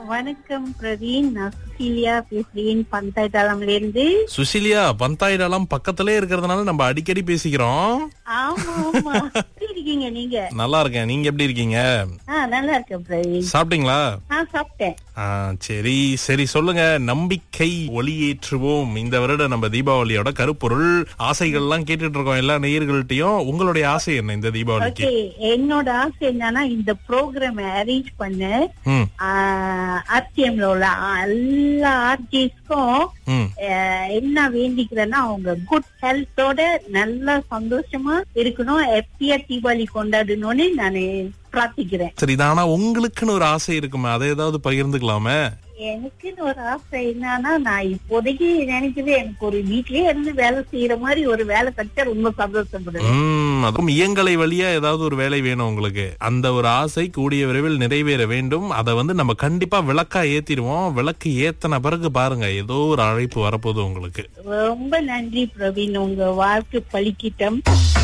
வணக்கம் பிரவீன் நான் சுசீலியா பேசுறேன் பந்தாய் தளம்ல இருந்து சுசிலியா பந்தாயிரம் பக்கத்திலே இருக்கிறதுனால நம்ம அடிக்கடி பேசிக்கிறோம் ஆமா ஆமா எப்படி இருக்கீங்க நீங்க நல்லா இருக்கேன் நீங்க எப்படி இருக்கீங்க ஆ நல்லா இருக்கேன் பிரவீன் சாப்பிட்டீங்களா நான் சாப்பிட்டேன் ஆ, சரி சரி சொல்லுங்க நம்பிக்கை ஒளியேற்றுவோம் இந்த வருடம் நம்ம தீபாவளியோட கருப்பொருள் ஆசைகள்லாம் கேட்டுட்டு இருக்கோம் எல்லா நேயர்கள்ட்டயும் உங்களுடைய ஆசை என்ன இந்த தீபாவளிக்கு ஓகே என்னோட ஆசை என்னன்னா இந்த ப்ரோக்ராம் அரேஞ்ச் பண்ண ம் ஆர்டிஎம்ல உள்ள எல்லா ஆர்டிஸ்க்கும் ம் என்ன வேண்டிக்கிறேன்னா அவங்க குட் ஹெல்த்தோட நல்லா சந்தோஷமா இருக்கணும் ஹாப்பியா தீபாவளி கொண்டாடணும்னு நான் பிரார்த்திக்கிறேன் சரி இது ஆனா உங்களுக்குன்னு ஒரு ஆசை இருக்குமே அதை ஏதாவது பகிர்ந்துக்கலாமே எனக்குன்னு ஒரு ஆசை என்னன்னா நான் இப்போதைக்கு நினைக்கிறது எனக்கு ஒரு வீட்லயே இருந்து வேலை செய்யற மாதிரி ஒரு வேலை கிடைச்சா ரொம்ப சந்தோஷப்படுவேன் ம் அதுவும் இயங்கலை வழியா ஏதாவது ஒரு வேலை வேணும் உங்களுக்கு அந்த ஒரு ஆசை கூடிய விரைவில் நிறைவேற வேண்டும் அதை வந்து நம்ம கண்டிப்பா விளக்கா ஏத்திடுவோம் விளக்கு ஏத்தன பிறகு பாருங்க ஏதோ ஒரு அழைப்பு வரப்போகுது உங்களுக்கு ரொம்ப நன்றி பிரவீன் உங்க வாழ்க்கை பலிக்கிட்டம்